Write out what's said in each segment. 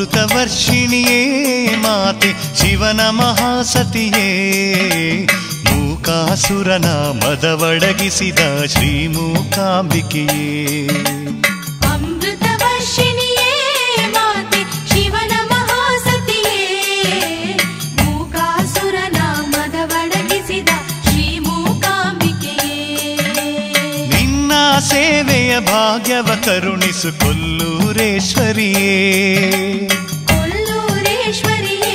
ಅಮೃತ ವರ್ಷಿಣಿಯೇ ಮಾತೆ ಶಿವನ ಮಹಾಸತಿಯೇ ಮೂಕಾಸುರನ ಮದವಡಗಿಸಿದ ಶ್ರೀ ಮೂಕಾಂಬಿಕೆಯೇ ಅಮೃತ ವರ್ಷಿಣಿಯೇ ಮಾತೆ ಶಿವನ ಮಹಾಸತಿಯೇ ಮೂಕಾಸುರನ ಮದವಡಗಿಸಿದ ಶ್ರೀ ಮೂಕಾಂಬಿಕೆಯೇ ನಿನ್ನ ಸೇವೆಯ ಭಾಗ್ಯವ ಕರುಣಿಸು ಕೊಲ್ಲೂರೇಶ್ವರಿಯೇ ಕೊಲ್ಲೂರೇಶ್ವರಿಯೇ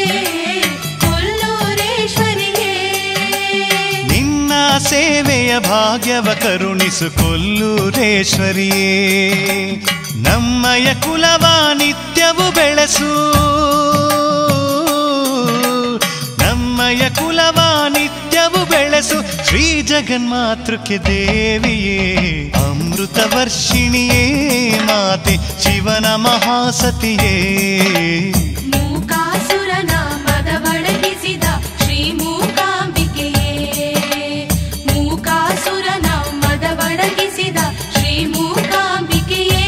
ಕೊಲ್ಲೂರೇಶ್ವರಿಯೇ ನಿನ್ನ ಸೇವೆಯ ಭಾಗ್ಯವ ಕರುಣಿಸು ಕೊಲ್ಲೂರೇಶ್ವರಿಯೇ ನಮ್ಮಯ ಕುಲವ ನಿತ್ಯವು ಬೆಳೆಸು ನಮ್ಮಯ ಕುಲವ ನಿತ್ಯವು ಬೆಳೆಸು ಶ್ರೀ ಜಗನ್ಮಾತೃಕೆ ದೇವಿಯೇ ಅಮೃತ ವರ್ಷಿಣಿಯೇ ಮಾತೆ ಶಿವನ ಮಹಾಸತಿಯೇ ಮೂಕಾಸುರನ ಮದವಡಗಿಸಿದ ಶ್ರೀ ಮೂಕಾಂಬಿಕೆಯೇ ಮೂಕಾಸುರನ ಮದವಡಗಿಸಿದ ಶ್ರೀ ಮೂಕಾಂಬಿಕೆಯೇ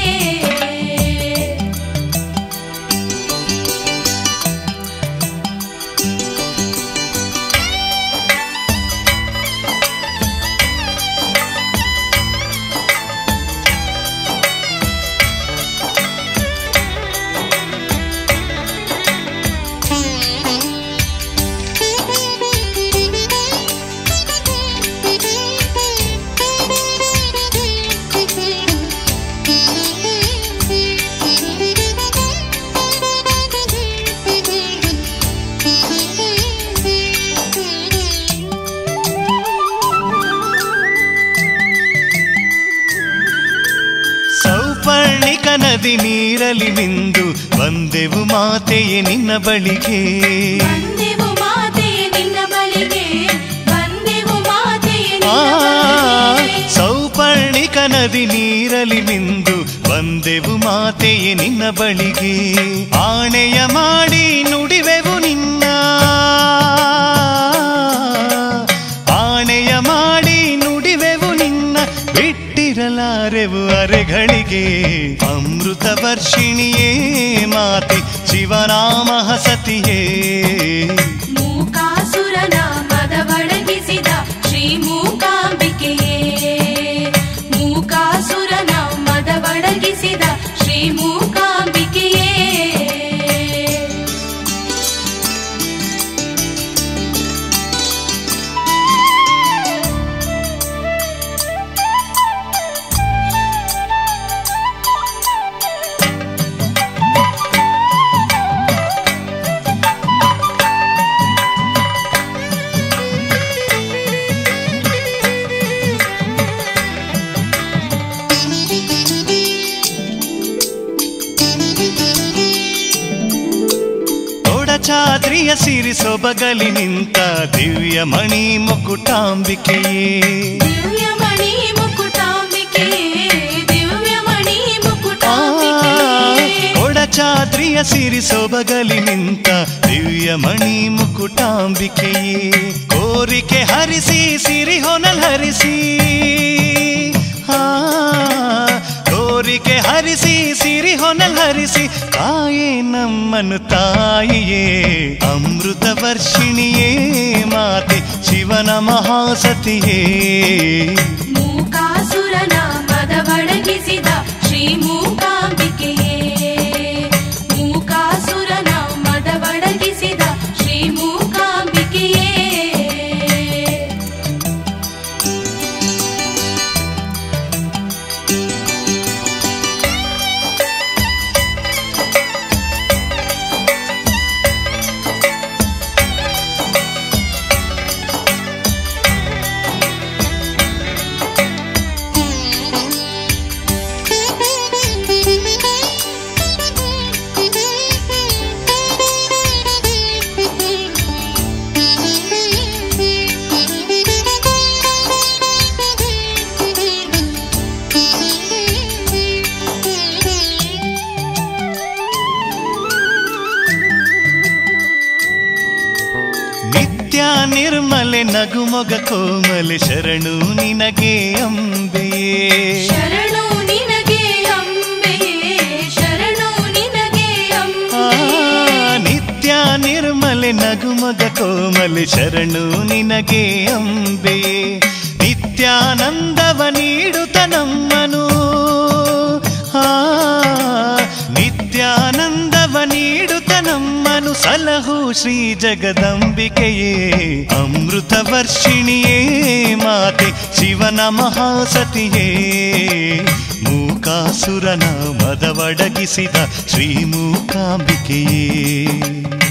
ಸೌಪರ್ಣಿಕ ನದಿ ನೀರಲಿ ಮಿಂದು ಬಂದೆವು ಮಾತೆಯೇ ನಿನ್ನ ಬಳಿಗೆ ಬಂದೆವು ಮಾತೆಯೇ ನಿನ್ನ ಬಳಿಗೆ ಬಂದೆವು ಮಾತೆಯೇ ಆ ನಿನ್ನ ಬಳಿಗೆ ಸೌಪರ್ಣಿಕ ನದಿ ನೀರಲಿ ಮಿಂದು ಬಂದೆವು ಮಾತೆಯೇ ನಿನ್ನ ಬಳಿಗೆ ಆಣೆಯ ಮಾಡಿ ನುಡಿವೆವು ನಿನ್ನ ಆಣೆಯ ಮಾಡಿ ನುಡಿವೆವು ನಿನ್ನ ಬಿಟ್ಟಿರಲಾರೆವು ಅರೆಗಳಿಗೆ ಅಮೃತ ವರ್ಷಿಣಿಯೇ ಮಾತೆ ಶಿವನಾಮ ಹಸತಿಯೇ ಮೂಕಾಸುರನ ಮದವಡಗಿಸಿದ ಶ್ರೀ ಮೂಕಾಂಬಿಕೆಯೇ ಮೂಕಾಸುರನ ಮದವಡಗಿಸಿದ ಶ್ರೀ ಮೂಕಾಂಬಿಕೆಯೇ ಕೊಡಚಾದ್ರಿಯ ಸಿರಿ ಸೊಬಗಲಿ ನಿಂತ ದಿವ್ಯ ಮಣಿ ಮುಕುಟಾಂಬಿಕೆಯೇ ದಿವ್ಯಮಣಿ ಮುಕುಟಾಂಬಿಕೆಯೇ ದಿವ್ಯಮಣಿ ಆ, ಮುಕುಟಾಂಬಿಕೆಯೇ ಕೊಡಚಾದ್ರಿಯ ಸಿರಿ ಸೊಬಗಲಿ ನಿಂತ ದಿವ್ಯ ಮಣಿ ಮುಕುಟಾಂಬಿಕೆಯೇ ಕೋರಿಕೆ ಹರಿಸಿ ಸಿರಿ ಹೊನಲ್ ಹರಿಸಿ ಆ, ಕೋರಿಕೆ ಹರಿಸಿ ಸಿರಿ ಹೊನಲ್ ಹರಿಸಿ ತಾಯೇ ನಮ್ಮನು ತಾಯಿಯೇ ಅಮೃತ ವರ್ಷಿಣಿಯೇ ಮಾತೆ ಶಿವನ ಮಹಾಸತಿಯೇ ಮೂಕಾಸುರನ ಮದವಡಗಿಸಿದ ಶ್ರೀ ಮೂಕಾಂಬಿಕೆಯೇ ಮೂಕಾಸುರನ ಮದವಡಗಿಸಿದ ಶ್ರೀ ಮೂಕಾಂಬಿಕೆಯೇ ನಿತ್ಯ ನಿರ್ಮಲೆ ನಗುಮೊಗ ಕೋಮಲೆ ಶರಣು ನಿನಗೆ ಅಂಬೆಯೇ ಶರಣು ನಿನಗೆ ಅಂಬೆಯೇ ಶರಣು ನಿನಗೆ ಆ, ನಗುಮೊಗ ಕೋಮಲೆ ಶರಣು ನಿನಗೆ ಅಂಬೆಯೇ ನಿತ್ಯಾನಂದವ ನೀಡುತ್ತ ನಮ್ಮನು ಆ ನಿತ್ಯಾನಂದವ ನೀಡುತ್ತ ನಮ್ಮನು ಸಲಹು ಶ್ರೀ ಜಗದಂಬಿಕೆಯೇ ಅಮೃತ ವರ್ಷಿಣಿಯೇ ಮಾತೆ ಶಿವನ ಮಹಾಸತಿಯೇ ಮೂಕಾಸುರನ ಮದವಡಗಿಸಿದ ಶ್ರೀ ಮೂಕಾಂಬಿಕೆಯೇ